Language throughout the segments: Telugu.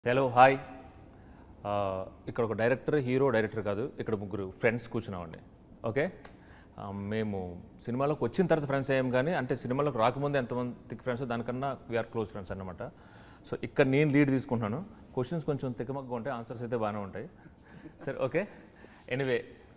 హలో హాయ్ ఆ, ఇక్కడ ఒక డైరెక్టర్ హీరో డైరెక్టర్ కాదు ఇక్కడ ముగ్గురు ఫ్రెండ్స్ కూర్చున్నామండి ఓకే ఆ, మేము సినిమాలోకి వచ్చిన తర్వాత ఫ్రెండ్స్ అయ్యాం కానీ అంటే సినిమాలోకి రాకముందే ఎంతమంది ఫ్రెండ్స్ దానికన్నా వీఆర్ క్లోజ్ ఫ్రెండ్స్ అన్నమాట సో ఇక్కడ నేను లీడ్ తీసుకుంటున్నాను క్వశ్చన్స్ కొంచెం తికమక్కగా ఉంటాయి ఆన్సర్స్ అయితే బాగానే ఉంటాయి సరే ఓకే ఎనీవే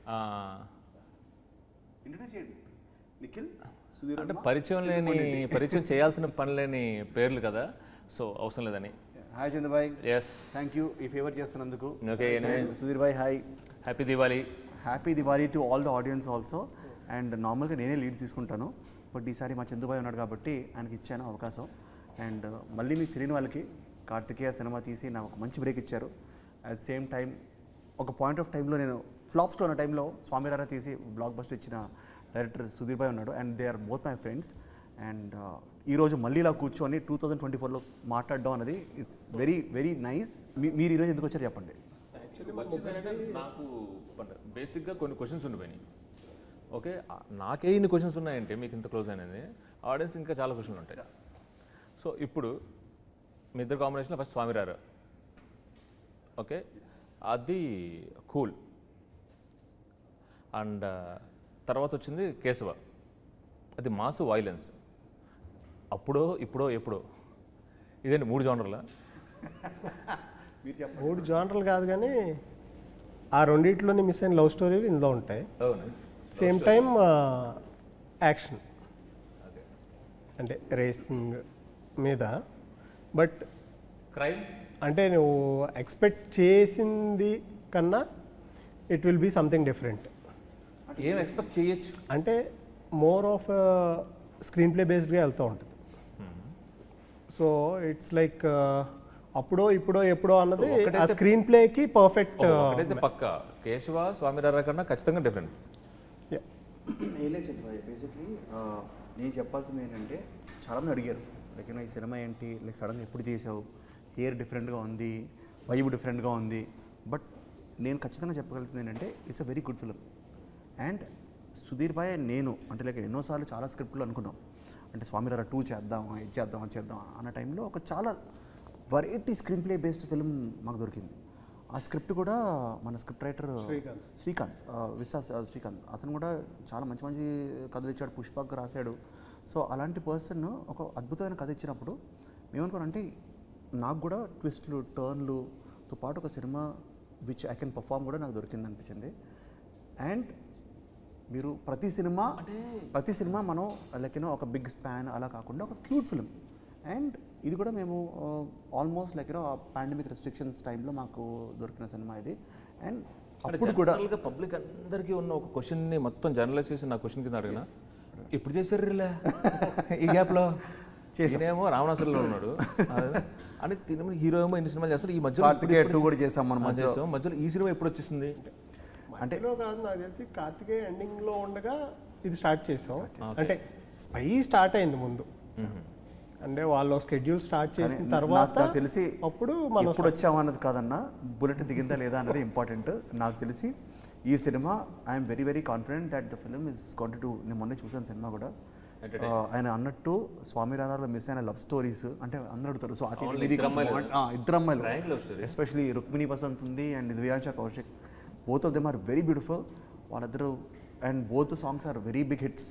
ఇంట్రడ్యూస్ చేయండి నిఖిల్ సుధీర్ అంటే పరిచయం లేని పరిచయం చేయాల్సిన పని లేని పేర్లు కదా సో అవసరం లేదని hi Chandrabhai yes thank you ఈ ఫేవర్ చేస్తున్నందుకు okay anyway Sudheer bhai hi happy Diwali happy Diwali to all the audience also and నార్మల్గా నేనే లీడ్ తీసుకుంటాను బట్ ఈసారి మా చందుబాయ్ ఉన్నాడు కాబట్టి ఆయనకి ఇచ్చాను అవకాశం అండ్ మళ్ళీ మీకు తెలియని వాళ్ళకి కార్తికేయ సినిమా తీసి నాకు ఒక మంచి బ్రేక్ ఇచ్చారు అట్ సేమ్ టైం ఒక పాయింట్ ఆఫ్ టైంలో నేను ఫ్లాప్స్లో ఉన్న టైంలో స్వామిరారా తీసి బ్లాక్ బస్టర్ ఇచ్చిన డైరెక్టర్ సుధీర్ భాయ్ ఉన్నాడు and they are both my friends and ఈరోజు మళ్ళీ ఇలా కూర్చొని టూ థౌజండ్ ట్వంటీ ఫోర్లో మాట్లాడడం అనేది ఇట్స్ వెరీ వెరీ నైస్ మీరు ఈరోజు ఎందుకు వచ్చారు చెప్పండి యాక్చువల్లీ నాకు బేసిక్గా కొన్ని క్వశ్చన్స్ ఉండిపోయినాయి ఓకే ఆ, నాకే ఇన్ని క్వశ్చన్స్ ఉన్నాయంటే మీకు ఇంత క్లోజ్ అనేది ఆడియన్స్ ఇంకా చాలా క్వశ్చన్లు ఉంటాయి సో ఇప్పుడు మీ ఇద్దరు కాంబినేషన్లో ఫస్ట్ స్వామిరారు ఓకే అది కూల్ అండ్ తర్వాత వచ్చింది కేశవ అది మాస్ వైలెన్స్ అప్పుడో ఇప్పుడో ఎప్పుడో ఇదేంటి మూడు జోనర్లా మీరు చెప్పండి మూడు జానర్లు కాదు కానీ ఆ రెండిట్లోని మిస్ అయిన లవ్ స్టోరీలు ఇందులో ఉంటాయి అవును సేమ్ టైం యాక్షన్ అంటే రేసింగ్ మీద బట్ క్రైమ్ అంటే నువ్వు ఎక్స్పెక్ట్ చేసింది కన్నా it will be something different ఏం ఎక్స్పెక్ట్ చేయొచ్చు అంటే మోర్ ఆఫ్ స్క్రీన్ ప్లే బేస్డ్గా వెళ్తూ ఉంటుంది సో ఇట్స్ లైక్ అప్పుడో ఇప్పుడో ఎప్పుడో అన్నది ఆ ఒకటైతే- స్క్రీన్ ప్లేకి పర్ఫెక్ట్ ఒకటైతే పక్క కేశవ స్వామిరారా కన్నా ఖచ్చితంగా డిఫరెంట్ ఏం లేదు చెప్పాలి బేసిక్లీ నేను చెప్పాల్సింది ఏంటంటే చాలామంది అడిగారు లైక్ ఈ సినిమా ఏంటి లైక్ సడన్గా ఎప్పుడు చేసావు హెయిర్ డిఫరెంట్గా ఉంది వైబ్ డిఫరెంట్గా ఉంది బట్ నేను ఖచ్చితంగా చెప్పగలుగుతుంది ఏంటంటే it's a very good film and Sudheer bhai నేను అంటే లైక్ ఎన్నోసార్లు చాలా స్క్రిప్ట్లు అనుకున్నాం అంటే స్వామిరారా టూ చేద్దామా ఇది చేద్దామా చేద్దామా అన్న టైంలో ఒక చాలా variety screenplay based film మాకు దొరికింది ఆ స్క్రిప్ట్ కూడా మన స్క్రిప్ట్ రైటర్ శ్రీకాంత్. శ్రీకాంత్ ఆ, విశ్వాస్ ఆ, శ్రీకాంత్ అతను కూడా చాలా మంచి మంచి కథలు ఇచ్చాడు పుష్పక్ రాశాడు సో అలాంటి పర్సన్ ఒక అద్భుతమైన కథ ఇచ్చినప్పుడు మేమనుకున్నాం నాకు కూడా ట్విస్ట్లు టర్న్లుతో పాటు ఒక సినిమా విచ్ ఐ కెన్ పర్ఫామ్ కూడా నాకు దొరికింది అనిపించింది అండ్ మీరు ప్రతి సినిమా ప్రతి సినిమా మనం లైక్ యూనో ఒక బిగ్ స్పాన్ అలా కాకుండా ఒక క్యూట్ ఫిలిం అండ్ ఇది కూడా మేము almost like you know pandemic restrictions టైంలో మాకు దొరికిన సినిమా ఇది అండ్ అప్పుడు కూడా జనరల్గా పబ్లిక్ అందరికీ ఉన్న ఒక క్వశ్చన్ని మొత్తం జనరలైజ్ చేసి నా క్వశ్చన్ కింద అడిగిన ఇప్పుడు చేశారు రిలే ఈ గ్యాప్లో చేసినేమో రావణాసురులో ఉన్నాడు అదే. అని తిన హీరో ఏమో ఇన్ని సినిమాలు చేస్తారు ఈ మధ్యలో కార్తికేయ ఇప్పుడు- టూ కూడా చేసాం మనం ఆ, మధ్యలో. చేసాం మధ్యలో ఈ సినిమా ఎప్పుడు వచ్చేసింది అంటే అంటే కాదు నాకు తెలిసి కార్తికేయ ఎండింగ్ లో ఉండగా ఇది స్టార్ట్ చేసాం అంటే స్పై స్టార్ట్ అయింది ముందు అంటే వాళ్ళు స్కెడ్యూల్ స్టార్ట్ చేసిన కానీ తర్వాత నాకు- నాకు తెలిసి అప్పుడు మనం ఎప్పుడు వచ్చామా అన్నది కాదన్నా బుల్లెట్ దిగిందా లేదా అన్నది ఇంపార్టెంట్ నాకు తెలిసి ఈ సినిమా I'm very very confident that the film is కాంటి టు నేను మొన్న చూసాను సినిమా కూడా ఆ, ఆయన అన్నట్టు స్వామి రానాలో మిస్ అయిన లవ్ స్టోరీస్ అంటే అందరూ అడుగుతారు సో అతి Only ఇది ఇద్దరు అమ్మాయిలు. ఆ, ఇద్దరు అమ్మాయిలు Triangle love story. Especially Rukmini Vasanth ఉంది and Divyansha Kaushik both of them are very beautiful వాళ్ళిద్దరు and both songs are very big hits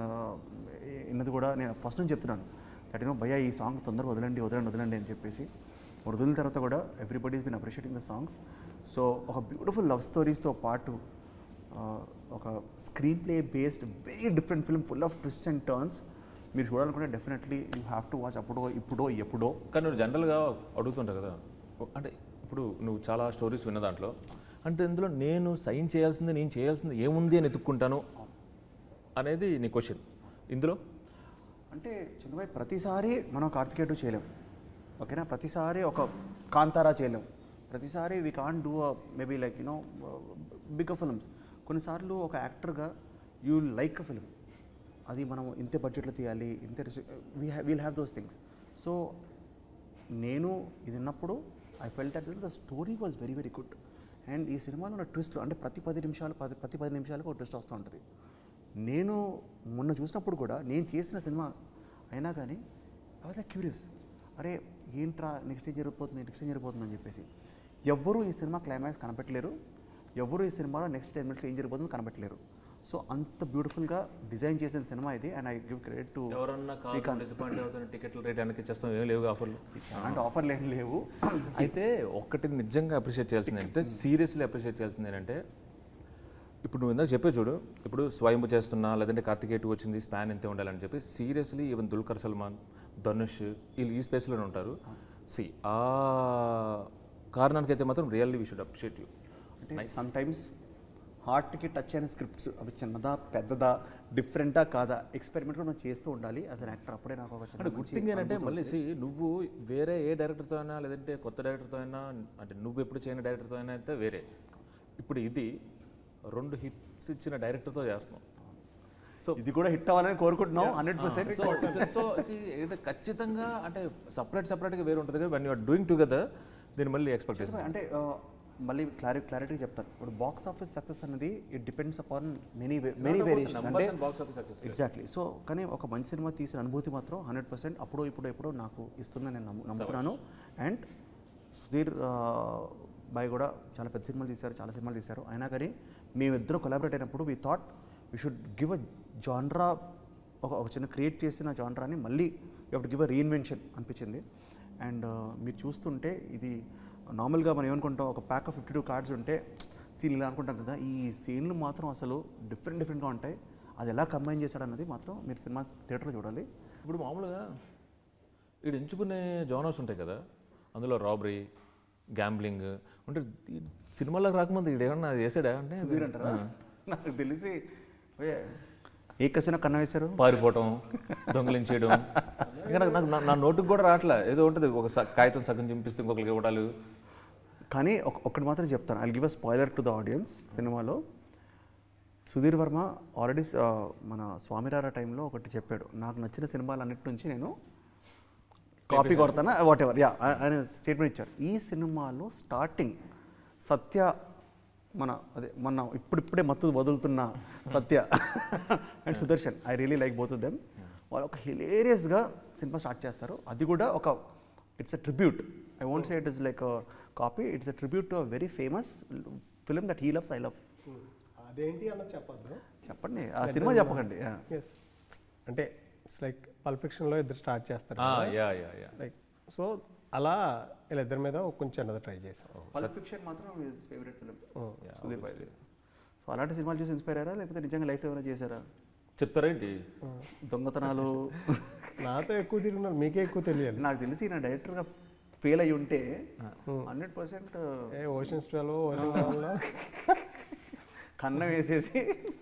ఇన్నది కూడా నేను ఫస్ట్ నుంచి చెప్తున్నాను దట్ యూనో భయ్యా ఈ సాంగ్ తొందరగా వదలండి వదలండి వదలండి అని చెప్పేసి వదిలిన తర్వాత కూడా everybody is been appreciating the songs so ఒక బ్యూటిఫుల్ లవ్ స్టోరీస్తో పాటు ఆ, ఒక screenplay based very different film full of twist and turns మీరు చూడాలనుకుంటే definitely you have to watch అప్పుడో ఇప్పుడో ఎప్పుడో కానీ నువ్వు జనరల్గా అడుగుతుంటావు కదా అంటే ఇప్పుడు నువ్వు చాలా స్టోరీస్ విన్న దాంట్లో అంటే ఇందులో నేను సైన్ చేయాల్సింది నేను చేయాల్సింది ఏముంది అని ఎత్తుక్కుంటాను అనేది నీ క్వశ్చన్ ఇందులో అంటే చంద్రబాయ్ ప్రతిసారి మనం కార్తికేయ టూ చేయలేం ఓకేనా ప్రతిసారి ఒక కాంతారా చేయలేం ప్రతిసారి we can't do maybe like you know big films కొన్నిసార్లు ఒక యాక్టర్గా యూ లైక్ అ ఫిలిం అది మనం ఇంత బడ్జెట్లో తీయాలి ఇంత we will have those things so నేను ఇది విన్నప్పుడు I felt that the story was very very good and ఈ సినిమాలో ఉన్న ట్విస్ట్ అంటే ప్రతి పది నిమిషాలు పది ప్రతి పది నిమిషాలకు ఒక ట్విస్ట్ వస్తూ ఉంటుంది నేను మొన్న చూసినప్పుడు కూడా నేను చేసిన సినిమా అయినా కానీ ఐ వాజ్ లైక్ క్యూరియస్ అరే ఏంట్రా నెక్స్ట్ ఏం జరిగిపోతుంది నెక్స్ట్ ఏం జరిగిపోతుంది అని చెప్పేసి ఎవ్వరూ ఈ సినిమా క్లైమాక్స్ కనపెట్టలేరు ఎవ్వరూ ఈ సినిమాలో నెక్స్ట్ టెన్ మినిట్స్లో ఏం జరిగిపోతుందో కనపెట్టలేరు సో అంత బ్యూటిఫుల్గా డిజైన్ చేసిన సినిమా ఇది and I give credit to ఎవరన్నా కాల్ డిసప్పాయింట్ అవుతున్న టికెట్లు రేట్ వెనక్కి చేస్తాం ఏం లేవు ఆఫర్లు అలాంటి ఆఫర్లు ఏం లేవు అయితే ఒక్కటి నిజంగా అప్రిషియేట్ చేయాల్సింది అంటే సీరియస్లీ అప్రిషియేట్ చేయాల్సింది ఏంటంటే ఇప్పుడు నువ్వు ఇందాక చెప్పే చూడు ఇప్పుడు స్వయంభు చేస్తున్నా లేదంటే కార్తికేయ టూ వచ్చింది స్పాన్ ఎంతే ఉండాలని చెప్పి సీరియస్లీ ఈవెన్ దుల్కర్ సల్మాన్ ధనుష్ వీళ్ళు ఈ స్పేస్లోనే ఉంటారు సి ఆ కారణానికి అయితే మాత్రం really we should appreciate you అంటే సమ్ టైమ్స్ హార్ట్కి టచ్ అయిన స్క్రిప్ట్స్ అవి చిన్నదా పెద్దదా డిఫరెంటా కాదా ఎక్స్పెరిమెంట్ కూడా మనం చేస్తూ ఉండాలి యాజ్ అన్ యాక్టర్ అప్పుడే నాకు ఒక చిన్న అంటే గుడ్ మంచి థింగ్ ఏంటంటే అనుభూతి మళ్ళీ సి నువ్వు వేరే ఏ డైరెక్టర్తో అయినా లేదంటే కొత్త డైరెక్టర్తో అయినా అంటే నువ్వు ఎప్పుడు చేయని డైరెక్టర్తో అయినా అయితే వేరే ఇప్పుడు ఇది రెండు హిట్స్ ఇచ్చిన డైరెక్టర్తో చేస్తున్నాం సో ఇది కూడా హిట్ అవ్వాలని కోరుకుంటున్నాం హండ్రెడ్ పర్సెంట్ సో సో ఖచ్చితంగా అంటే సపరేట్ సపరేట్గా వేరే ఉంటుంది కదా వన్ యూఆర్ డూయింగ్ టుగెదర్ దీన్ని మళ్ళీ ఎక్స్పెక్ట్ చేస్తాను అంటే ఆ, మళ్ళీ క్లారి క్లారిటీ చెప్తాను ఇప్పుడు బాక్స్ ఆఫీస్ సక్సెస్ అనేది it depends upon many many variation అంటే box office success exactly so కానీ ఒక మంచి సినిమా తీసిన అనుభూతి మాత్రం హండ్రెడ్ పర్సెంట్ అప్పుడు ఇప్పుడు ఎప్పుడో నాకు ఇస్తుందని నేను నమ్ము- నమ్ముతున్నాను అండ్ సుధీర్ ఆ, బాయ్ కూడా చాలా పెద్ద సినిమాలు తీశారు చాలా సినిమాలు తీశారు అయినా కానీ మేమిద్దరం కొలాబరేట్ అయినప్పుడు we thought we should give a genre ఒక ఒక చిన్న క్రియేట్ చేసిన జాన్రాని మళ్ళీ యూ గివ్ అ రీఇన్వెన్షన్ అనిపించింది అండ్ మీరు చూస్తుంటే ఇది నార్మల్గా మనం ఏమనుకుంటాం ఒక pack of fifty two cards ఉంటే సీన్ ఇలా అనుకుంటాం కదా ఈ సీన్లు మాత్రం అసలు డిఫరెంట్ డిఫరెంట్గా ఉంటాయి అది ఎలా కంబైన్ చేశాడన్నది మాత్రం మీరు సినిమా థియేటర్లో చూడాలి ఇప్పుడు మామూలుగా ఇక్కడ ఎంచుకునే జోనర్స్ ఉంటాయి కదా అందులో రాబరీ గ్యాంబ్లింగ్ అంటే ఈ సినిమాలోకి రాకముందు ఇక్కడ ఏమన్నా చేసాడా అంటే సుధీర్ అంటారా నాకు తెలిసి ఓయ్, ఏ కసినో కన్న వేశారు పారిపోవటం దొంగలించేయడం ఇంకా నాకు నాకు- నా- నా నోటికి కూడా రావట్లే ఏదో ఉంటుంది ఒక స- కాగితం సగం చింపిస్తే ఇంకొకరికి ఇవ్వడాలు కానీ ఒక- ఒకటి మాత్రం చెప్తాను I give a spoiler to the audience సినిమాలో సుధీర్ వర్మ ఆల్రెడీ మన స్వామిరార టైంలో ఒకటి చెప్పాడు నాకు నచ్చిన సినిమాలన్నిటి నుంచి నేను కాపీ కొడతానా వాట్ ఎవర్ యా ఆయన స్టేట్మెంట్ ఇచ్చారు ఈ సినిమాలో స్టార్టింగ్ సత్య మన అదే మన ఇప్పుడిప్పుడే మత్తు వదులుతున్న Satya and Sudarshan I really like both them వాళ్ళు ఒక హిలేరియస్గా సినిమా స్టార్ట్ చేస్తారు అది కూడా ఒక it's a tribute I won't say it is like copy it's a tribute to a very famous film that he loves I love అదేంటి అన్నది చెప్పొద్దు చెప్పండి ఆ సినిమా చెప్పకండి yeah. ఎస్ అంటే ఇట్స్ లైక్ పర్ఫెక్షన్లో ఇద్దరు స్టార్ట్ చేస్తారు yeah yeah yeah like so అలా వీళ్ళిద్దరి మీద కొంచెం చిన్నది ట్రై చేసాం పల్ప్ ఫిక్షన్ మాత్రం హిస్ ఫేవరెట్ ఫిలిం సుధీర్ భాయ్ సో అలాంటి సినిమాలు చూసి ఇన్స్పైర్ అయ్యారా లేకపోతే నిజంగా లైఫ్లో ఏమైనా చేశారా చెప్తారేంటి దొంగతనాలు నాతో ఎక్కువ తిరుగున్నారు మీకే ఎక్కువ తెలియాలి నాకు తెలిసి నా డైరెక్టర్గా ఫెయిల్ అయ్యి ఉంటే హండ్రెడ్ పర్సెంట్ ఏ ఓషన్స్ ట్వెల్వ్ ఓషన్ కన్న వేసేసి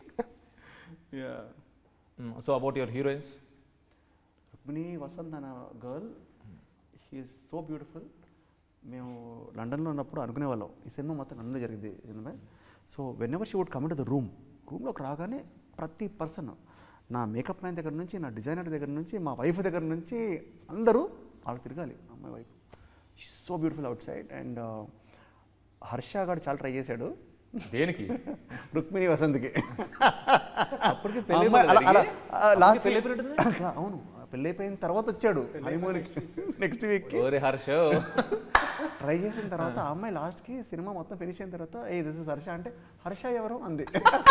so about your heroines Rukmini Vasanth అన్న గర్ల్ హీఈస్ సో బ్యూటిఫుల్ మేము లండన్లో ఉన్నప్పుడు అనుకునేవాళ్ళం ఈ సినిమా మొత్తం లండన్లో జరిగింది సినిమా so whenever she would come to the room రూమ్లోకి రాగానే ప్రతి పర్సన్ నా మేకప్ మ్యాన్ దగ్గర నుంచి నా డిజైనర్ దగ్గర నుంచి మా వైఫ్ దగ్గర నుంచి అందరూ వాళ్ళు తిరగాలి అమ్మాయి wife so beautiful outside and Harsha garu చాలా ట్రై చేశాడు దేనికి రుక్మిణి వసంత్కి అప్పటికి ఆ అమ్మాయి అలా- అలా- ఆ లాస్ట్ పెళ్లి అయిపోయినట్టుంది? అవును పెళ్ళి అయిపోయిన తర్వాత వచ్చాడు నెక్స్ట్ వీక్ ఓరే హర్ష ట్రై చేసిన తర్వాత ఆ అమ్మాయి లాస్ట్కి సినిమా మొత్తం ఫినిష్ అయిన తర్వాత ఏ దిస్ ఇస్ హర్ష అంటే హర్ష ఎవరు అంది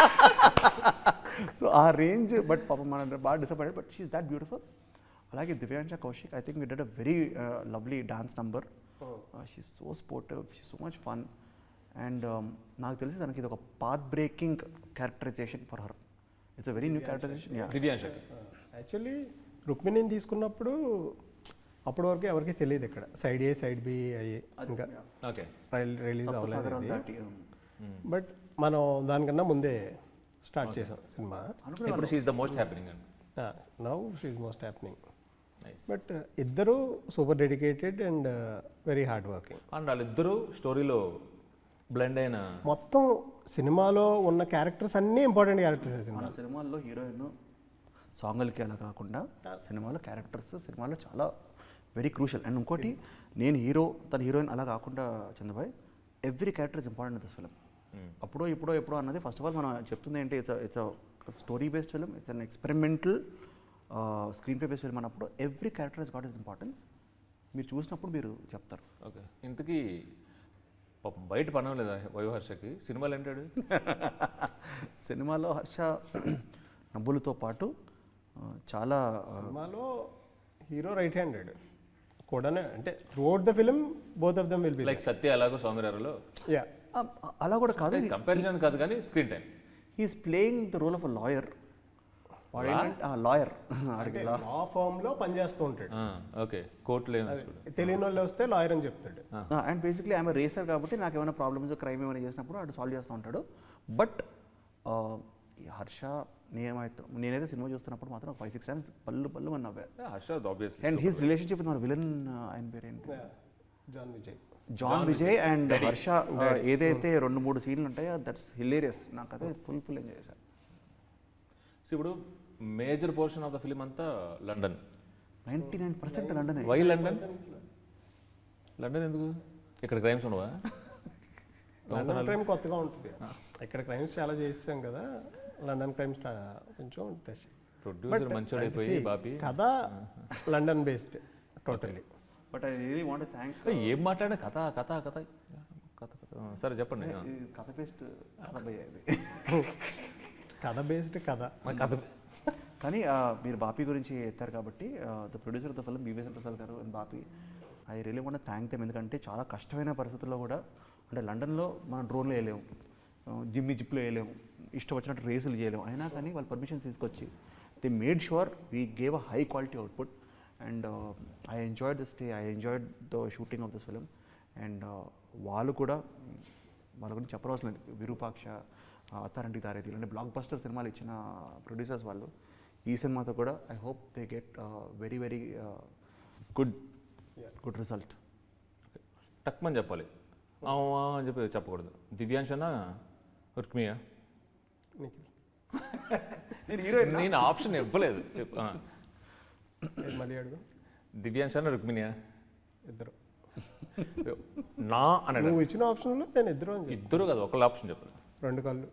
సో ఆ రేంజ్ బట్ పాపం మన బాగా disappointed but she's that beautiful అలాగే Divyansha Kaushik I think we did a very lovely dance number she so sportive she so much fun and నాకు తెలిసి తనకి ఇది ఒక path breaking characterisation for her it's a very new characterisation yeah దివ్యాంశకి యాక్చువల్లీ రుక్మిణిని తీసుకున్నప్పుడు అప్పటి వరకు ఎవరికి తెలియదు ఇక్కడ సైడ్ ఏ సైడ్ బి అయ్యి ఇంకా ఓకే రిలీజ్ అవ్వలేదు సాగరాలు దాటి బట్ మనం దానికన్నా ముందే స్టార్ట్ చేసాం సినిమా ఇప్పుడు షీఈ్ ద మోస్ట్ హ్యాపెనింగ్ అండి now she's most happening nice but ఇద్దరు super dedicated and very hard working and వాళ్ళిద్దరూ స్టోరీలో బ్లెండ్ అయిన మొత్తం సినిమాలో ఉన్న క్యారెక్టర్స్ అన్నీ ఇంపార్టెంట్ క్యారెక్టర్స్ సినిమా మన సినిమాల్లో హీరోయిన్ సాంగులకి అలా కాకుండా సినిమాలో క్యారెక్టర్స్ సినిమాలో చాలా వెరీ క్రూషల్ అండ్ ఇంకోటి నేను హీరో తన హీరోయిన్ అలా కాకుండా చంద్రబాయ్ every character is important this film అప్పుడో ఇప్పుడో ఎప్పుడో అన్నది ఫస్ట్ ఆఫ్ ఆల్ మనం చెప్తుంది ఏంటి it's it's story based film it's an experimental screen screenplay based film అన్నప్పుడు every character is got is importance మీరు చూసినప్పుడు మీరు చెప్తారు ఓకే ఇంతకీ పాపం బయట పనం లేదా వైవహర్షకి సినిమాలు ఏంటాడు సినిమాలో హర్ష నవ్వులతో పాటు ఆ, చాలా ఆ, సినిమాలో హీరో రైట్ హ్యాండెడ్ కూడానే అంటే throughout the film both of them will be like Satya అలాగో సౌమ్యరారులో యా ఆ, అలా కూడా కాదు కంపారిజన్ కాదు కానీ screen time he's playing the role of a lawyer వాడు ఏంటంటే లాయర్ అంటే లా ఫామ్ లో పనిచేస్తూ ఉంటాడు ఓకే కోర్టులో ఏం చూడు తెలియని వాళ్ళు వస్తే లాయర్ అని చెప్తాడు అండ్ బేసిక్లీ ఆమె రేసర్ కాబట్టి నాకు ఏమైనా ప్రాబ్లమ్స్ క్రైమ్ ఏమైనా చేసినప్పుడు అటు సాల్వ్ చేస్తూ ఉంటాడు బట్ హర్ష నేనైతే నేనైతే సినిమా చూస్తున్నప్పుడు మాత్రం ఫైవ్ సిక్స్ టైమ్స్ పళ్ళు పళ్ళు అని నవ్వా హర్షద్ obviously and his relationship with మన విలన్ ఆయన పేరేంటి జాన్ విజయ్ జాన్ విజయ్ అండ్ హర్ష ఆ, ఏదైతే రెండు మూడు సీన్లు ఉంటాయో దట్స్ హిలేరియస్ నాకు అదే ఫుల్ ఫుల్ ఎంజాయ్ చేశాను సో ఇప్పుడు major portion of the film అంతా London ninety nine percent London why London London ఎందుకు ఇక్కడ క్రైమ్స్ ఉండవా లండన్ క్రైమ్ కొత్తగా ఉంటుంది ఇక్కడ క్రైమ్స్ చాలా చేసాం కదా లండన్ క్రైమ్స్ కొంచెం టెస్ట్ ప్రొడ్యూసర్ మంచోడు అయిపోయి బాపి కథ London based totally but I really want thank ఏం మాట్లాడే కథ కథ కథ కథ కథ సరే చెప్పండి కథ బెస్ట్ కథ భయ్య ఇది కథ బేస్డ్ కథ మరి కథ కానీ ఆ, మీరు బాపీ గురించి ఎత్తారు కాబట్టి the producer of the film BVS Prasad garu and Bapi I really want thank them ఎందుకంటే చాలా కష్టమైన పరిస్థితుల్లో కూడా అంటే లండన్లో మనం డ్రోన్లో వేయలేము జిమ్మి జిప్లో వేయలేము ఇష్టం వచ్చినట్టు రేసులు చేయలేము అయినా కానీ వాళ్ళు పర్మిషన్ తీసుకొచ్చి they made sure we gave a high quality output and I enjoyed the stay I enjoyed the shooting of this film and వాళ్ళు కూడా వాళ్ళ గురించి చెప్పనవసరం లేదు విరూపాక్ష అత్తారంటి తారేది ఇలాంటి బ్లాక్ బస్టర్ సినిమాలు ఇచ్చిన ప్రొడ్యూసర్స్ వాళ్ళు ఈ సినిమాతో కూడా I hope they get very very good good result టక్మని చెప్పాలి అవునా అని చెప్పి చెప్పకూడదు దివ్యాంశ్ అన్న రుక్మియా నిఖిల్ నేను హీరోయిన్ నేను ఆప్షన్ ఇవ్వలేదు చెప్పు ఆ. ఏది మళ్ళీ అడుగు దివ్యాంశ్ అన్న రుక్మిణియా ఇద్దరు నా అన్నాడు నువ్వు ఇచ్చిన ఆప్షన్లో నేను ఇద్దరు అని చెప్పి ఇద్దరు కదా ఒకళ్ళ ఆప్షన్ చెప్పాలి రెండు కళ్ళు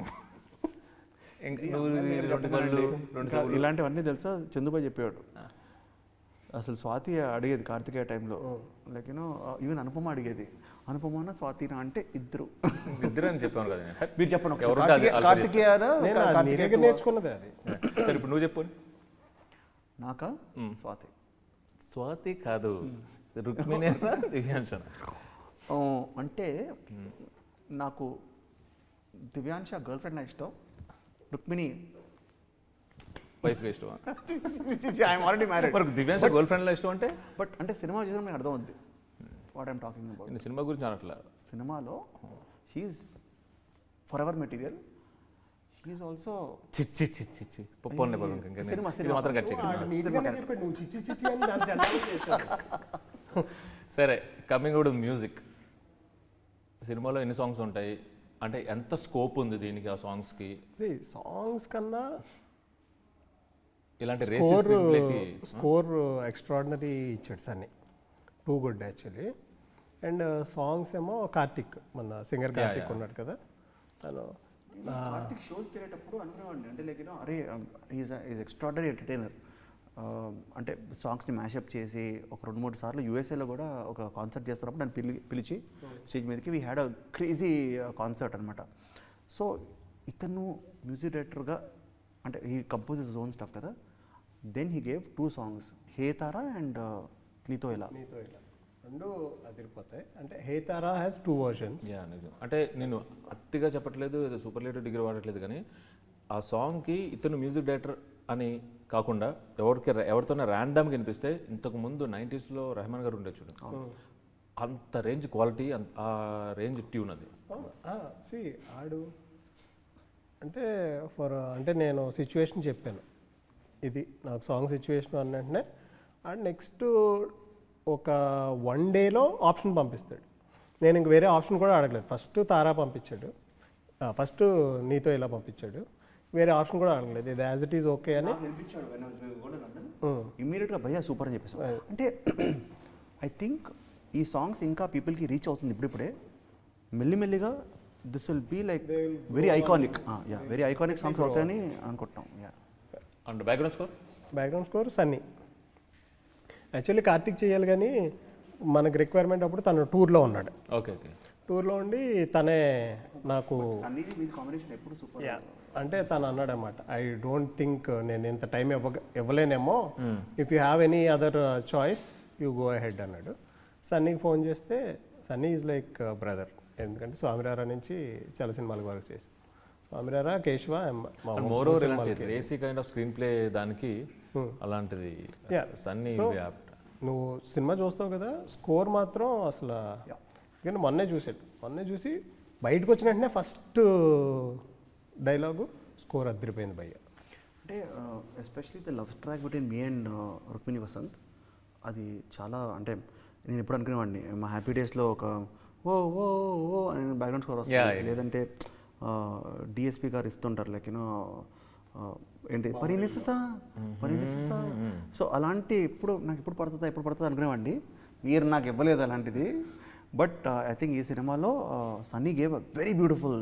ఇంకా నువ్వు రెండు కళ్ళు రెండు ఇంకా ఇలాంటివన్నీ తెలుసా చందుబాయ్ చెప్పేవాడు అసలు స్వాతి అడిగేది కార్తికేయ టైంలో లైక్ యూనో ఈవెన్ అనుపమ అడిగేది అనుపమాన స్వాతినా అంటే ఇద్దరు ఇద్దరు అని చెప్పాను కదా నేను మీరు చెప్పండి ఒకసారి. ఎవరు ఉంటే అది కార్తికేయ- already కార్తికేయనా? నేను అది నీ కార్తికేయ దగ్గర two ఆ? నేర్చుకున్నదే అది సరే ఇప్పుడు నువ్వు చెప్పు నాకా స్వాతి స్వాతి కాదు రుక్మిణి అన్న దివ్యాంశ్ అన్న ఆ, అంటే నాకు దివ్యాంశ గర్ల్ ఫ్రెండ్ నా ఇష్టం రుక్మిణి వైఫ్గా ఇష్టమా ఐఎమ్ ఆల్రెడీ మ్యారీడ్ మరి దివ్యాంశ గర్ల్ ఫ్రెండ్లో ఇష్టం అంటే బట్ అంటే సినిమా చూసిన మీకు అర్థం అవుద్ది వాట్ ఐమ్ టాకింగ్ అబౌట్ నేను సినిమా గురించి అనట్లా సినిమాలో she's forever material she's also చిచ్చి చిచ్చి చిచ్చి పొప్పొన్నే పగం ఇంకా నేను- సినిమా, ఇది సినిమా. మాత్రం కట్ చేసి వాడు నీట్గానే చెప్పాడు నువ్వు చిచ్చి చిచ్చి అని దాన్ని జెండాలో చేశావు సరే కమింగ్ అవుట్ మ్యూజిక్ సినిమాలో ఎన్ని సాంగ్స్ ఉంటాయి అంటే ఎంత స్కోప్ ఉంది దీనికి ఆ సాంగ్స్కి సాంగ్స్ కన్నా ఇలాంటి స్కోర్ రేసిస్ స్కోర్ ఎక్స్ట్రాడినరీ ఇచ్చాడు Sunny too good actually and songs ఏమో కార్తిక్ మన సింగర్ కార్తిక్ ఉన్నాడు కదా తను కార్తిక్ షోస్కి వెళ్ళేటప్పుడు అనుకునేవాడిని అంటే లైక్ యూనో అరే ఈజ్ ఈజ్ ఎక్స్ట్రాడనరీ ఎంటర్టైనర్ అంటే సాంగ్స్ని మ్యాషప్ చేసి ఒక రెండు మూడు సార్లు యూఎస్ఏలో కూడా ఒక కాన్సర్ట్ చేస్తున్నప్పుడు నన్ను పిలి పిలిచి స్టేజ్ మీదకి we had a crazy concert అనమాట సో ఇతను మ్యూజిక్ డైరెక్టర్గా అంటే ఈ కంపోజెస్ జోన్ స్టఫ్ కదా then he gave two songs hey Tara and నీతో ఇలా నీతో ఇలా రెండు అదిరిపోతాయి అంటే hey Tara has two versions yeah నిజం అంటే నేను అతిగా చెప్పట్లేదు ఏదో సూపర్ లేటివ్ డిగ్రీ వాడట్లేదు కానీ ఆ సాంగ్కి ఇతను మ్యూజిక్ డైరెక్టర్ అని కాకుండా ఎవరికి ఎవరితోనే ర్యాండమ్గా వినిపిస్తే ఇంతకు ముందు నైంటీస్లో రెహమాన్ గారు ఉండొచ్చు చూడు అంత రేంజ్ క్వాలిటీ ఆ రేంజ్ ట్యూన్ అది సి ఆడు అంటే ఫర్ అంటే నేను సిచ్యువేషన్ చెప్పాను ఇది నాకు సాంగ్ సిచ్యువేషన్ అన్న వెంటనే అండ్ నెక్స్ట్ ఒక వన్ డేలో ఆప్షన్ పంపిస్తాడు నేను ఇంక వేరే ఆప్షన్ కూడా అడగలేదు ఫస్ట్ తారా పంపించాడు ఫస్ట్ నీతో ఇలా పంపించాడు వేరే ఆప్షన్ కూడా అడగలేదు ఇది యాజ్ ఇట్ ఈజ్ ఓకే అని ఉమ్. ఇమ్మీడియట్గా భయ్యా సూపర్ అని చెప్పేసి అంటే ఐ థింక్ ఈ సాంగ్స్ ఇంకా పీపుల్కి రీచ్ అవుతుంది ఇప్పుడిప్పుడే మెల్లిమెల్లిగా this will be like very iconic yeah very iconic songs అవుతాయని అనుకుంటున్నాం yeah and background score background score Sunny actually Karthik చేయాలి కానీ మనకి రిక్వైర్మెంట్ అప్పుడు తను టూర్లో ఉన్నాడు ఓకే ఓకే టూర్లో ఉండి తనే నాకు సన్నీది మీది కాంబినేషన్ ఎప్పుడు సూపర్ అంటే తను అన్నాడు అనమాట ఐ డోంట్ థింక్ నేను ఇంత టైం ఇవ్వ ఇవ్వలేనేమో if you have any other choice you go ahead అన్నాడు సన్నీకి ఫోన్ చేస్తే సన్నీ ఈజ్ లైక్ బ్రదర్ ఎందుకంటే స్వామిరారా నుంచి చాలా సినిమాలకు వర్క్ చేసి స్వామిరారా కేశవ మా మోర్ ఓవర్ ఇలాంటి racy kind of screenplay దానికి అలాంటిది Yeah. సన్నీ So, నువ్వు సినిమా చూస్తావు కదా స్కోర్ మాత్రం అసలు ఎందుకంటే మొన్నే చూసాడు మొన్నే చూసి బయటకు వచ్చిన వెంటనే ఫస్ట్ డైలాగు స్కోర్ అద్దరిపోయింది భయ్య అంటే especially the love track between me and Rukmini Vasanth అది చాలా అంటే నేను ఎప్పుడు అనుకునేవాడిని మా హ్యాపీ డేస్లో ఒక ఓ ఓ ఓ అని బ్యాక్గ్రౌండ్ స్కోర్ Yeah, వస్తుంది లేదంటే డిఎస్పి గారు ఇస్తుంటారు లైక్ యూనో ఏంటి పరినిస్తా పరినిస్తా సో అలాంటి ఎప్పుడు నాకు ఎప్పుడు పడుతుందా ఎప్పుడు పడుతుందా అనుకునేవాడిని మీరు నాకు ఇవ్వలేదు అలాంటిది బట్ ఐ థింక్ ఈ సినిమాలో Sunny gave a very beautiful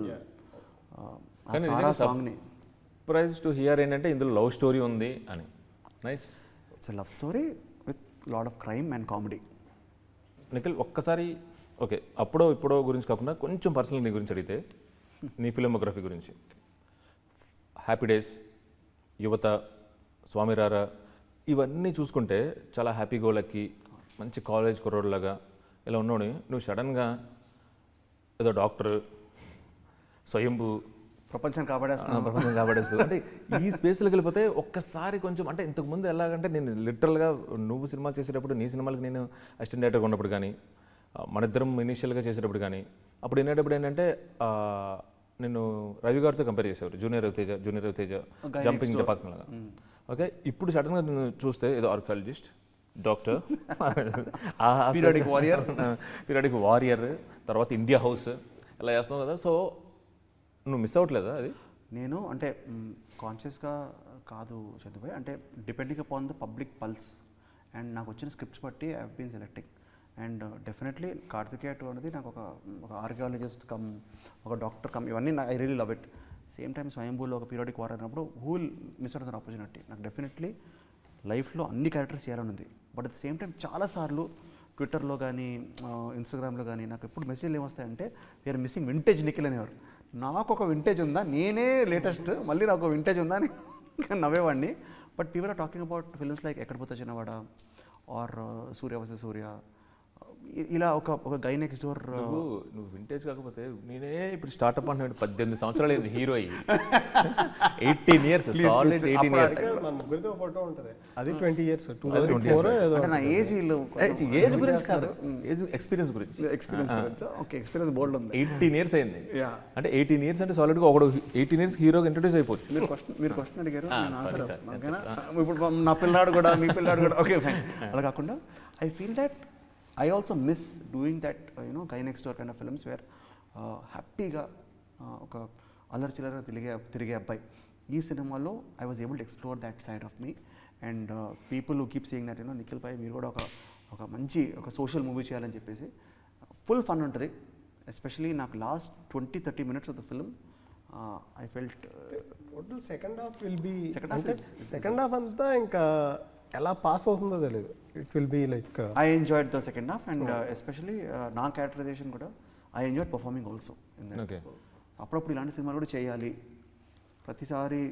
కానీ తారా సాంగ్ని సర్ప్రైజ్ టు హియర్ ఏంటంటే ఇందులో లవ్ స్టోరీ ఉంది అని nice it's love story with lot of crime and comedy Nikhil ఒక్కసారి ఓకే అప్పుడో ఇప్పుడో గురించి కాకుండా కొంచెం పర్సనల్ నీ గురించి అడిగితే నీ ఫిలిమోగ్రఫీ గురించి హ్యాపీ డేస్ యువత స్వామిరారా ఇవన్నీ చూసుకుంటే చాలా హ్యాపీ గోలకి మంచి కాలేజ్ కుర్రోడ్లాగా ఇలా ఉన్నోని నువ్వు సడన్గా ఏదో డాక్టర్ స్వయంభూ ప్రపంచం కాబడేస్తా ఆ, ప్రపంచం కాబడేస్తుంది అంటే ఈ స్పేస్లోకి వెళ్ళిపోతే ఒక్కసారి కొంచెం అంటే ఇంతకు ముందు ఎలాగంటే నేను లిటరల్గా నువ్వు సినిమాలు చేసేటప్పుడు నీ సినిమాలకి నేను అసిస్టెంట్ డైరెక్టర్గా ఉన్నప్పుడు కానీ ఆ, మన ఇద్దరం ఇనీషియల్గా చేసేటప్పుడు కానీ అప్పుడు వినేటప్పుడు ఏంటంటే ఆ, నేను రవి గారితో కంపేర్ చేసేవారు junior Ravi Teja junior Ravi Teja jumping జపాక్లాగా ఓకే ఇప్పుడు సడన్గా నేను చూస్తే ఏదో archaeologist doctor periodic warrior periodic warrior తర్వాత ఇండియా హౌస్ ఇలా చేస్తున్నావు కదా సో నువ్వు మిస్ అవ్వట్లేదా అది నేను అంటే కాన్షియస్గా కాదు చంద్రబాయ్ అంటే depending upon the public pulse and నాకు వచ్చిన స్క్రిప్ట్స్ బట్టి I been selecting and definitely Karthikeya two అనేది నాకు ఒక ఒక ఆర్కియాలజిస్ట్ కమ్ ఒక డాక్టర్ కమ్ ఇవన్నీ I really love it same time స్వయంభూలో ఒక పీరియాడిక్ వార్ అయినప్పుడు హూ మిస్ అవుతుంది ఆపర్చునిటీ నాకు డెఫినెట్లీ లైఫ్లో అన్ని క్యారెక్టర్స్ చేయాలని ఉంది but at the same time చాలాసార్లు ట్విట్టర్లో కానీ ఇన్స్టాగ్రామ్లో కానీ నాకు ఎప్పుడు మెసేజ్లు ఏమొస్తాయంటే వీఆర్ మిస్సింగ్ వింటేజ్ నిఖిల్ అనేవారు నాకు ఒక వింటేజ్ ఉందా నేనే లేటెస్ట్ మళ్ళీ నాకు ఒక వింటేజ్ ఉందా అని నవ్వేవాడిని but people are talking about films like ఎక్కడ పోతే చిన్నవాడ ఆర్ సూర్య వసే సూర్య ఇ- ఇలా ఒక ఒక గై నెక్స్ట్ డోర్ నువ్వు నువ్వు వింటేజ్ కాకపోతే నేనే ఇప్పుడు స్టార్ట్అప్ అంటున్నాడు పద్దెనిమిది సంవత్సరాలు అయింది హీరో అయ్యి eighteen years solid eighteen years మన ముగ్గురితో ఫోటో ఉంటుంది అది twenty years two thousand four ఏదో అంటే నా ఏజ్ వీళ్ళు ఏజ్ గురించి కాదు ఏజ్ ఎక్స్పీరియన్స్ గురించి ఎక్స్పీరియన్స్ ఓకే ఎక్స్పీరియన్స్ బోల్డ్ ఉంది ఎయిటీన్ ఇయర్స్ అయింది Yeah. అంటే ఎయిటీన్ ఇయర్స్ అంటే సాలిడ్గా ఒకడు ఎయిటీన్ ఇయర్స్ హీరోగా ఇంట్రొడ్యూస్ అయిపోవచ్చు మీరు క్వశ్చన్ మీరు క్వశ్చన్ అడిగారు Ah, నేను sorry, answer sorry. ఓకేనా ఇప్పుడు నా పిల్లాడు కూడా మీ పిల్లాడు కూడా ఓకే ఫైన్ అలా కాకుండా I feel that I also miss doing that you know guy next door kind of films where హ్యాపీగా ఒక అల్లరి చిల్లరగా తిరిగే తిరిగే అబ్బాయి ఈ సినిమాలో I was able to explore that side of me and people who keep saying that you know Nikhil పై మీరు కూడా ఒక ఒక మంచి ఒక సోషల్ మూవీ చేయాలని చెప్పేసి ఫుల్ ఫన్ ఉంటుంది ఎస్పెషలీ నాకు last twenty thirty minutes of the film I felt total second half will be Second half అంటే is- is- సెకండ్ హాఫ్ అంతా ఇంకా ఎలా పాస్ అవుతుందో తెలియదు it will be like I enjoyed the second half and especially నా క్యారెక్టరైజేషన్ కూడా I enjoyed performing also okay అప్పుడప్పుడు ఇలాంటి సినిమాలు కూడా చేయాలి ప్రతిసారి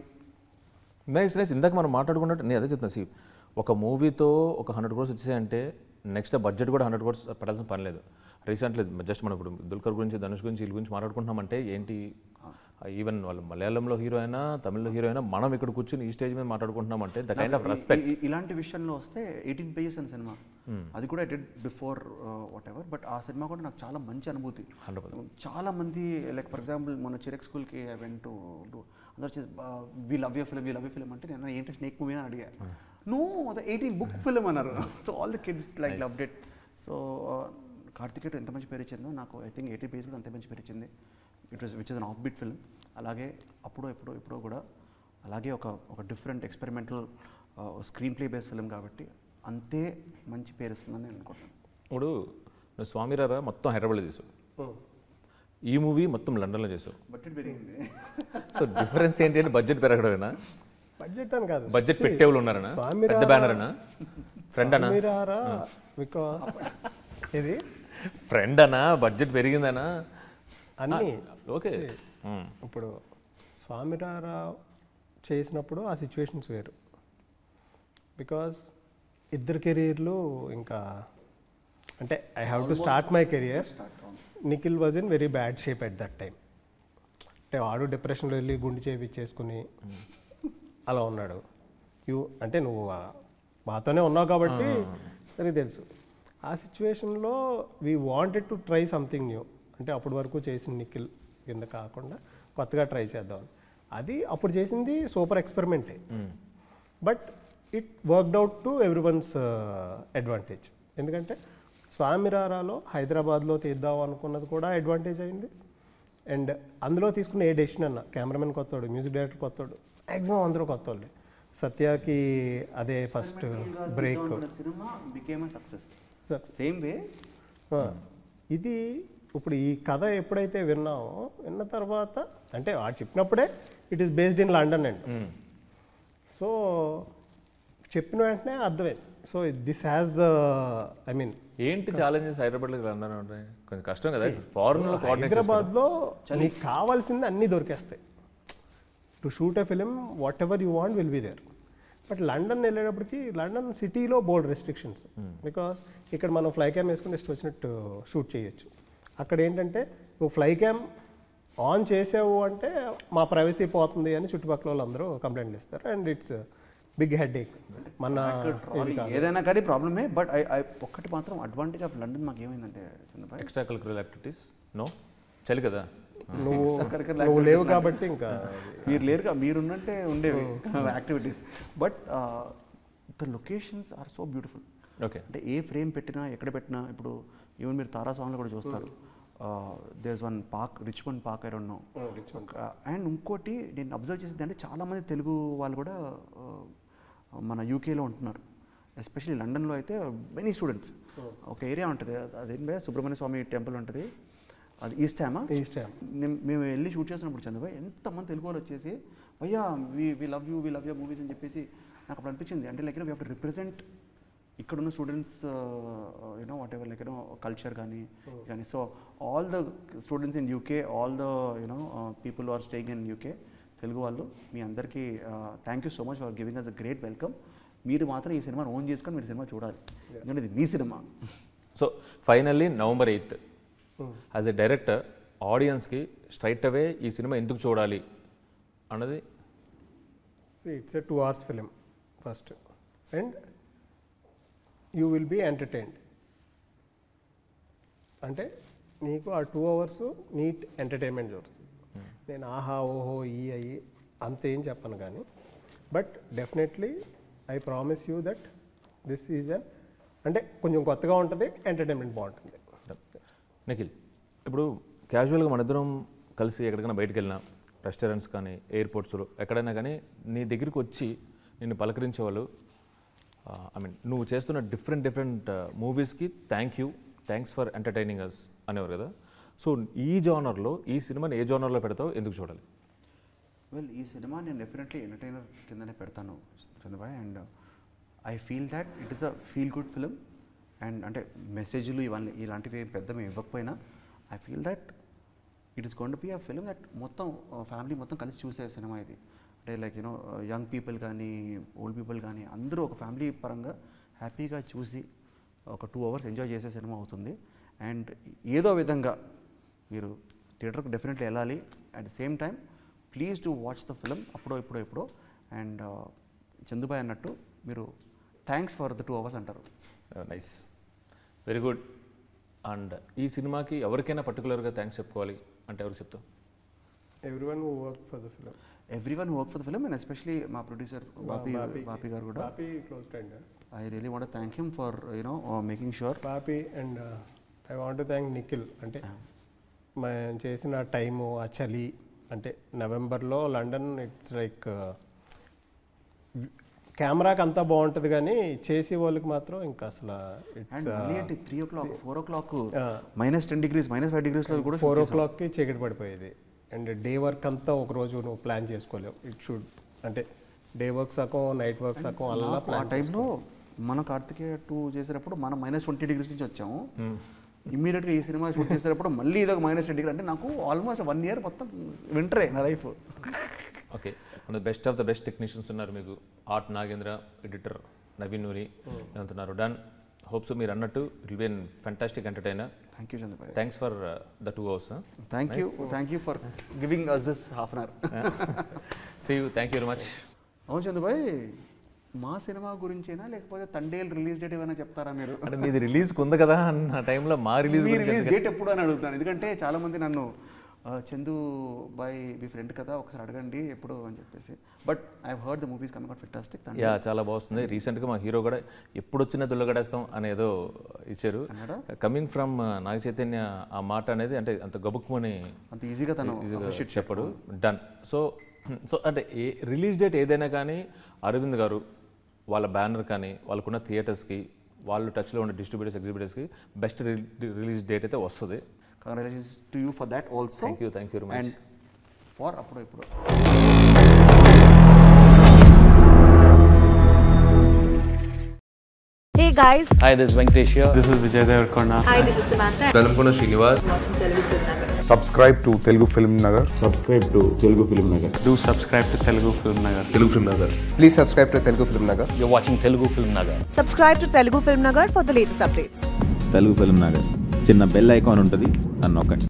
నైస్ నైస్ ఇందాక మనం మాట్లాడుకున్నట్టు నేను అదే చెప్తున్నా సి ఒక మూవీతో ఒక హండ్రెడ్ కోర్స్ వచ్చేసాయంటే నెక్స్ట్ బడ్జెట్ కూడా హండ్రెడ్ కోర్స్ పడాల్సిన పని లేదు రీసెంట్లీ జస్ట్ మనం ఇప్పుడు దుల్కర్ గురించి ధనుష్ గురించి వీళ్ళ గురించి మాట్లాడుకుంటున్నామంటే ఏంటి ఈవెన్ వాళ్ళు మలయాళంలో హీరో అయినా తమిళ్లో హీరో అయినా మనం ఇక్కడ కూర్చొని ఈ స్టేజ్ మీద మాట్లాడుకుంటున్నామంటే ద కైండ్ ఆఫ్ ఈ- రెస్పెక్ట్ ఈ- ఇలాంటి విషయంలో వస్తే ఎయిటీన్ పేజెస్ అని సినిమా అది కూడా did before whatever but ఆ సినిమా కూడా నాకు చాలా మంచి అనుభూతి చాలా మంది లైక్ ఫర్ ఎగ్జాంపుల్ మన చిరెక్ స్కూల్కి ఐ వెంట్ టు అందరూ we love you film we love you film అంటే నేను ఏంటి స్నేక్ మూవీ అని అడిగా no the eighteen book film అన్నారు so all the kids like love that so Karthikeya ఎంత మంచి పేరు ఇచ్చిందో నాకు ఐ థింక్ ఎయిటీ పేజ్ కూడా అంతే మంచి పేరు ఇచ్చింది it was which is an off beat film అలాగే అప్పుడు ఎప్పుడో ఎప్పుడో కూడా అలాగే ఒక ఒక different experimental screen play base film కాబట్టి అంతే మంచి పేరు ఇస్తుందని నేను అనుకుంటున్నాను ఇప్పుడు నువ్వు స్వామిరారా మొత్తం హైదరాబాద్లో చేసావు ఈ మూవీ మొత్తం లండన్లో చేసావు బడ్జెట్ పెరిగింది సో డిఫరెన్స్ ఏంటి అంటే బడ్జెట్ పెరగడమేనా బడ్జెట్ అని కాదు బడ్జెట్ పెట్టేవాళ్ళు ఉన్నారనా స్వామి పెద్ద బ్యానర్ అనా ఫ్రెండ్ అనా మీరారా బికాస్ ఇది ఫ్రెండ్ అనా బడ్జెట్ పెరిగిందనా అన్నీ ఓకే ఇప్పుడు స్వామిరారా చేసినప్పుడు ఆ సిచ్యువేషన్స్ వేరు బికాస్ ఇద్దరు కెరీర్లు ఇంకా అంటే I have to start my career Nikhil was in very bad shape at that time అంటే వాడు డిప్రెషన్లో వెళ్ళి గుండు చేపించేసుకుని అలా ఉన్నాడు యూ అంటే నువ్వు ఆ- మాతోనే ఉన్నావు కాబట్టి సరే తెలుసు ఆ సిచ్యువేషన్లో we wanted to try something new అంటే అప్పటి వరకు చేసిన నిఖిల్ కింద కాకుండా కొత్తగా ట్రై చేద్దాం అది అప్పుడు చేసింది సూపర్ ఎక్స్పెరిమెంటే but it worked out to every one's advantage ఎందుకంటే స్వామిరారాలో హైదరాబాద్లో తీద్దాం అనుకున్నది కూడా అడ్వాంటేజ్ అయింది అండ్ అందులో తీసుకున్న ఏ డెసిషన్ అన్న కెమెరామెన్ కొత్తోడు మ్యూజిక్ డైరెక్టర్ కొత్తోడు మ్యాక్సిమం అందరూ కొత్త వాళ్ళే సత్యకి అదే ఫస్ట్ బ్రేక్ సినిమా బికేమ్ సక్సెస్ సేమ్ వే ఇది ఇప్పుడు ఈ కథ ఎప్పుడైతే విన్నామో విన్న తర్వాత అంటే వాడు చెప్పినప్పుడే it is based in London and so చెప్పిన వెంటనే అర్థమైంది so this has the I mean ఏంటి ఛాలెంజెస్ హైదరాబాద్లోకి లండన్ ఉంటాయి కొంచెం కష్టం కదా ఫారెన్లో కోఆర్డినేట్ హైదరాబాద్లో నీకు కావాల్సింది అన్నీ దొరికేస్తాయి to shoot a film whatever you want will be there but London వెళ్ళేటప్పటికి లండన్ సిటీలో బోల్డ్ రెస్ట్రిక్షన్స్ బికాస్ ఇక్కడ మనం ఫ్లై క్యామ్ వేసుకుని ఇష్టం వచ్చినట్టు షూట్ చేయొచ్చు అక్కడ ఏంటంటే నువ్వు ఫ్లై క్యామ్ ఆన్ చేసావు అంటే మా ప్రైవసీ పోతుంది అని చుట్టుపక్కల వాళ్ళందరూ కంప్లైంట్లు ఇస్తారు and it's big headache మన ఇది కాదు. ఏదైనా కానీ ప్రాబ్లమే బట్ ఐ ఐ ఒక్కటి మాత్రం అడ్వాంటేజ్ ఆఫ్ లండన్ మాకు ఏమైందంటే Chandrabhai extra curricular activities no చలి కదా నువ్వు నువ్వు లేవు కాబట్టి ఇంకా మీరు లేరుగా మీరున్నట్టే ఉండేవి activities but the locations are so beautiful okay అంటే ఏ ఫ్రేమ్ పెట్టినా ఎక్కడ పెట్టినా ఇప్పుడు ఈవెన్ మీరు తారా సాంగ్లో కూడా చూస్తారు there is one park Richmond park I don't know and ఇంకోటి నేను అబ్జర్వ్ చేసింది అంటే చాలామంది తెలుగు వాళ్ళు కూడా uh, మన యూకేలో ఉంటున్నారు ఎస్పెషల్లీ లండన్లో అయితే మెనీ స్టూడెంట్స్ ఒక ఏరియా ఉంటుంది అదేంటే సుబ్రహ్మణ్య స్వామి టెంపుల్ ఉంటుంది అది ఈస్ట్ హ్యామా ఈస్ట్ హ్యామ్ నేను- మేము వెళ్ళి షూట్ చేసినప్పుడు చంద్రబాయ్ ఎంతమంది తెలుగు వాళ్ళు వచ్చేసి అయ్యా we we love you we love you movies అని చెప్పేసి నాకు అప్పుడు అనిపించింది అంటే like we have to represent ఇక్కడ ఉన్న students you know whatever like you know culture కానీ కానీ so all the students in UK all the you know people are staying in UK Telugu వాళ్ళు మీ అందరికీ thank you so much for giving us a great welcome మీరు మాత్రం ఈ సినిమాని ఓన్ చేసుకొని మీరు సినిమా చూడాలి ఎందుకంటే ఇది మీ సినిమా so finally November eighth as a director ఆడియన్స్కి స్ట్రైట్ అవే ఈ సినిమా ఎందుకు చూడాలి అన్నది it's a two hours film first and you will be entertained అంటే నీకు ఆ టూ అవర్స్ నీట్ ఎంటర్టైన్మెంట్ జరుగుతుంది నేను ఆహా ఓహో ఈ అయ్యి అంత ఏం చెప్పను కానీ but definitely I promise you that this is an అంటే కొంచెం కొత్తగా ఉంటుంది ఎంటర్టైన్మెంట్ బాగుంటుంది నిఖిల్ ఇప్పుడు క్యాజువల్గా మన ఇద్దరం కలిసి ఎక్కడికైనా బయటకు వెళ్ళినా రెస్టారెంట్స్ కానీ ఎయిర్పోర్ట్స్లో ఎక్కడైనా కానీ నీ దగ్గరికి వచ్చి నిన్ను పలకరించే వాళ్ళు ఐ మీన్ నువ్వు చేస్తున్న డిఫరెంట్ డిఫరెంట్ మూవీస్కి thank you thanks for entertaining us అనేవారు కదా సో ఈ జానర్లో ఈ సినిమాని ఏ జానర్లో పెడతావు ఎందుకు చూడాలి వెల్ ఈ సినిమా నేను డెఫినెట్లీ ఎంటర్టైనర్ కిందనే పెడతాను Chandrabhai and I feel that it is a feel good film and అంటే మెసేజ్లు ఇవన్నీ ఇలాంటివి ఏం పెద్ద మేము ఇవ్వకపోయినా I feel that it is gonna be a film that మొత్తం ఫ్యామిలీ మొత్తం కలిసి చూసే సినిమా ఇది అంటే లైక్ యూనో యంగ్ పీపుల్ కానీ ఓల్డ్ పీపుల్ కానీ అందరూ ఒక ఫ్యామిలీ పరంగా హ్యాపీగా చూసి ఒక టూ అవర్స్ ఎంజాయ్ చేసే సినిమా అవుతుంది అండ్ ఏదో విధంగా మీరు థియేటర్కి డెఫినెట్లీ వెళ్ళాలి at the same time please to watch the film అప్పుడో ఇప్పుడో ఎప్పుడో అండ్ చందుబాయ్ అన్నట్టు మీరు thanks for the two hours అంటారు నైస్ వెరీ గుడ్ అండ్ ఈ సినిమాకి ఎవరికైనా పర్టికులర్గా థ్యాంక్స్ చెప్పుకోవాలి అంటే ఎవరికి చెప్తావు every one work for the film every one work for the film and especially మా ప్రొడ్యూసర్ బాపీ బాపీ గారు కూడా Bapi close friend I really want thank him for you know making sure పాపి and I want thank Nikhil అంటే మేము చేసిన టైము ఆ చలి అంటే నవంబర్లో లండన్ ఇట్స్ లైక్ కెమెరాకి అంతా బాగుంటుంది కానీ చేసే వాళ్ళకి మాత్రం ఇంకా అసలు అండ్ ఇట్స్ మళ్ళీ అంటే three o'clock four o'clock minus ten degrees minus five డిగ్రీస్లో కూడా ఫోర్ ఓ క్లాక్కి చీకటి పడిపోయేది అండ్ డే వర్క్ అంతా ఒక రోజు నువ్వు ప్లాన్ చేసుకోలేవు ఇట్ షుడ్ అంటే డే వర్క్ సగం నైట్ వర్క్ సగం అలా ఆ టైంలో మన కార్తికేయ టూ చేసేటప్పుడు మనం మైనస్ ట్వంటీ డిగ్రీస్ నుంచి వచ్చాము ఇమ్మీడియట్గా ఈ సినిమా షూట్ చేసేటప్పుడు మళ్ళీ ఇదొక మైనస్ టెన్ డిగ్రీ అంటే నాకు ఆల్మోస్ట్ వన్ ఇయర్ మొత్తం వింటరే నా లైఫ్ ఓకే మన best of the best technicians ఉన్నారు మీకు ఆర్ట్ నాగేంద్ర ఎడిటర్ నవీన్ నూరి ఏమంటున్నారు డన్ హోప్స్ మీరు అన్నట్టు it will be an fantastic entertainer thank you Chandrabhai thanks for the two hours thank you thank you for giving us this half an hour see you thank you very much అవును చంద్రబాయ్ మా సినిమా గురించేనా లేకపోతే తండేల్ రిలీజ్ డేట్ ఏమైనా చెప్తారా మీరు అంటే మీది రిలీజ్కి ఉంది కదా అన్న టైంలో మా రిలీజ్ మీ గురించి రిలీజ్ డేట్ ఎప్పుడు అని అడుగుతాను ఎందుకంటే చాలా మంది నన్ను "ఆ, చందు బాయ్ మీ ఫ్రెండ్ కదా ఒకసారి అడగండి ఎప్పుడు అని చెప్పేసి but I heard the movies coming out fantastic yeah చాలా బాగుంది రీసెంట్గా మా హీరో కూడా ఎప్పుడు వచ్చినా దుల్లగడేస్తాం అనేదో ఇచ్చారు కమింగ్ ఫ్రమ్ నాగ చైతన్య ఆ మాట అనేది అంటే అంత గబుక్కుమని అంత ఈజీగా తను ఈజీగా చెప్పడు డన్ సో సో అంటే ఏ రిలీజ్ డేట్ ఏదైనా కానీ అరవింద్ గారు వాళ్ళ బ్యానర్ కానీ వాళ్ళకున్న థియేటర్స్కి వాళ్ళు టచ్లో ఉన్న డిస్ట్రిబ్యూటర్స్ ఎగ్జిబిటర్స్కి బెస్ట్ రిలీజ్ డేట్ అయితే వస్తుంది congratulations to you for that also thank you thank you very much and for అప్పుడు ఇప్పుడు Hey guys, Hi, this is Venkatesh here. This is Vijay Devarkonda. hi, this is Samantha. Velankonda Srinivas subscribe to Telugu Film Nagar. Subscribe to Telugu Film Nagar. Do subscribe to Telugu Film Nagar. Telugu Film Nagar Please subscribe to Telugu Film Nagar. You're watching Telugu Film Nagar. Subscribe to Telugu Film Nagar for the latest updates. Telugu Film Nagar చిన్న బెల్ ఐకాన్ ఉంటుంది అని నొక్కండి